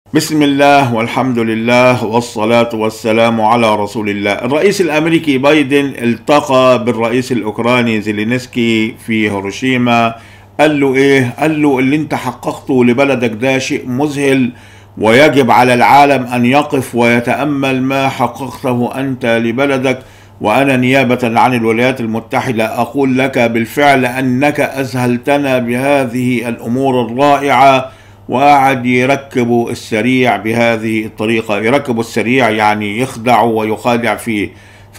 بسم الله والحمد لله والصلاة والسلام على رسول الله الرئيس الأمريكي بايدن التقى بالرئيس الأوكراني زيلينسكي في هيروشيما قال له إيه؟ قال له اللي أنت حققته لبلدك ده شيء مذهل ويجب على العالم أن يقف ويتأمل ما حققته أنت لبلدك وأنا نيابة عن الولايات المتحدة أقول لك بالفعل أنك أذهلتنا بهذه الأمور الرائعة وقعد يركبوا السريع بهذه الطريقة يركبوا السريع يعني يخدع ويخادع فيه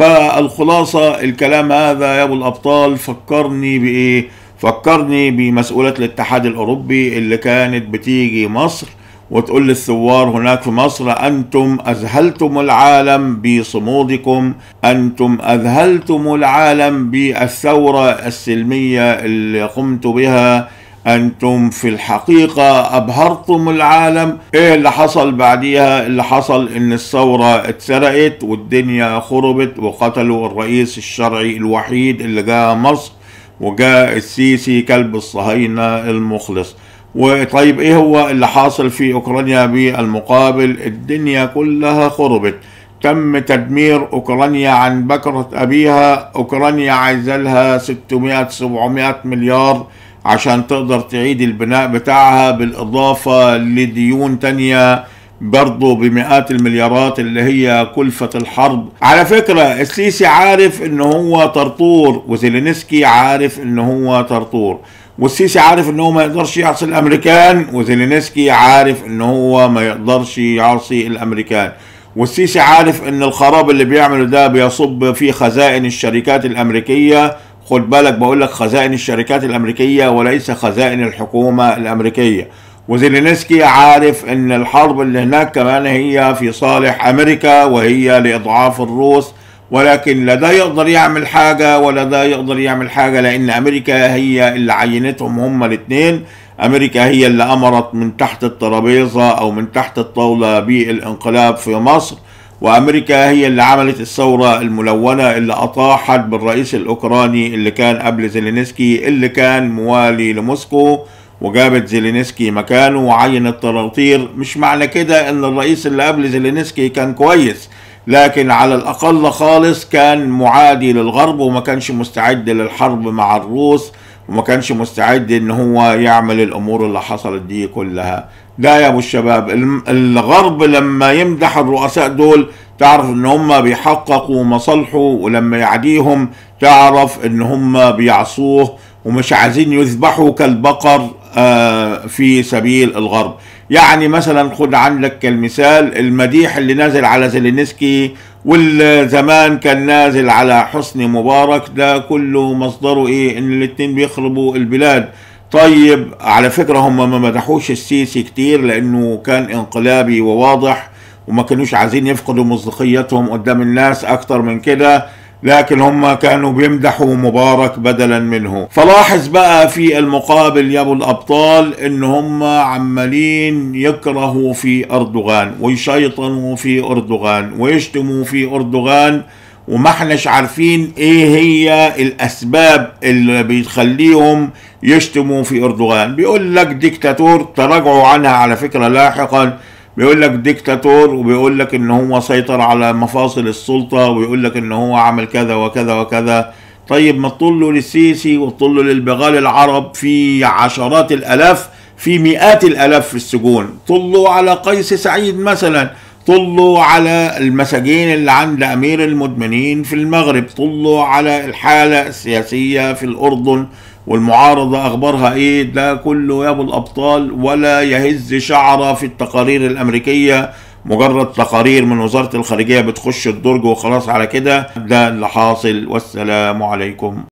فالخلاصة الكلام هذا يا أبو الأبطال فكرني بإيه فكرني بمسؤولة الاتحاد الأوروبي اللي كانت بتيجي مصر وتقول للثوار هناك في مصر أنتم أذهلتم العالم بصمودكم أنتم أذهلتم العالم بالثورة السلمية اللي قمت بها أنتم في الحقيقة أبهرتم العالم إيه اللي حصل بعديها اللي حصل إن الثورة اتسرقت والدنيا خربت وقتلوا الرئيس الشرعي الوحيد اللي جاء مصر وجاء السيسي كلب الصهاينة المخلص وطيب ايه هو اللي حاصل في اوكرانيا بالمقابل الدنيا كلها خربت تم تدمير اوكرانيا عن بكرة ابيها اوكرانيا عايزة لها 600 700 مليار عشان تقدر تعيد البناء بتاعها بالاضافة لديون تانية برضه بمئات المليارات اللي هي كلفة الحرب على فكرة السيسي عارف ان هو طرطور وزيلينسكي عارف ان هو طرطور والسيسي عارف ان هو ما يقدرش يعصي الامريكان وزيلينسكي عارف ان هو ما يقدرش يعصي الامريكان والسيسي عارف ان الخراب اللي بيعمله ده بيصب في خزائن الشركات الامريكيه خد بالك بقول لك خزائن الشركات الامريكيه وليس خزائن الحكومه الامريكيه وزيلينسكي عارف ان الحرب اللي هناك كمان هي في صالح امريكا وهي لاضعاف الروس ولكن لا ده يقدر يعمل حاجة ولا ده يقدر يعمل حاجة لأن أمريكا هي اللي عينتهم هما الاتنين أمريكا هي اللي أمرت من تحت الترابيزة أو من تحت الطاولة بالانقلاب في مصر وأمريكا هي اللي عملت الثورة الملونة اللي أطاحت بالرئيس الأوكراني اللي كان قبل زيلينسكي اللي كان موالي لموسكو وجابت زيلينسكي مكانه وعينت طراطير مش معنى كده ان الرئيس اللي قبل زيلينسكي كان كويس لكن على الأقل خالص كان معادي للغرب وما كانش مستعد للحرب مع الروس وما كانش مستعد ان هو يعمل الامور اللي حصلت دي كلها ده يا ابو الشباب الغرب لما يمدح الرؤساء دول تعرف ان هم بيحققوا مصالحه ولما يعديهم تعرف ان هم بيعصوه ومش عايزين يذبحوا كالبقر في سبيل الغرب يعني مثلا خد عندك كالمثال المديح اللي نازل على زيلينسكي والزمان كان نازل على حسني مبارك ده كله مصدره ايه ان الاتنين بيخربوا البلاد طيب على فكرة هم ما مدحوش السيسي كتير لانه كان انقلابي وواضح وما كانوش عايزين يفقدوا مصداقيتهم قدام الناس اكتر من كده لكن هم كانوا بيمدحوا مبارك بدلا منه فلاحظ بقى في المقابل يا ابو الابطال ان هم عمالين يكرهوا في اردوغان ويشيطنوا في اردوغان ويشتموا في اردوغان وما احناش عارفين ايه هي الاسباب اللي بتخليهم يشتموا في اردوغان بيقول لك ديكتاتور تراجعوا عنها على فكره لاحقا بيقول لك ديكتاتور وبيقول لك ان هو سيطر على مفاصل السلطه ويقول لك ان هو عمل كذا وكذا وكذا طيب ما تطلوا للسيسي وتطلوا للبغال العرب في عشرات الالاف في مئات الالاف في السجون طلوا على قيس سعيد مثلا طلوا على المساجين اللي عند امير المدمنين في المغرب طلوا على الحاله السياسيه في الاردن والمعارضة أخبارها إيه ده كله يا أبو الأبطال ولا يهز شعرة في التقارير الأمريكية مجرد تقارير من وزارة الخارجية بتخش الدرج وخلاص على كده ده اللي حاصل والسلام عليكم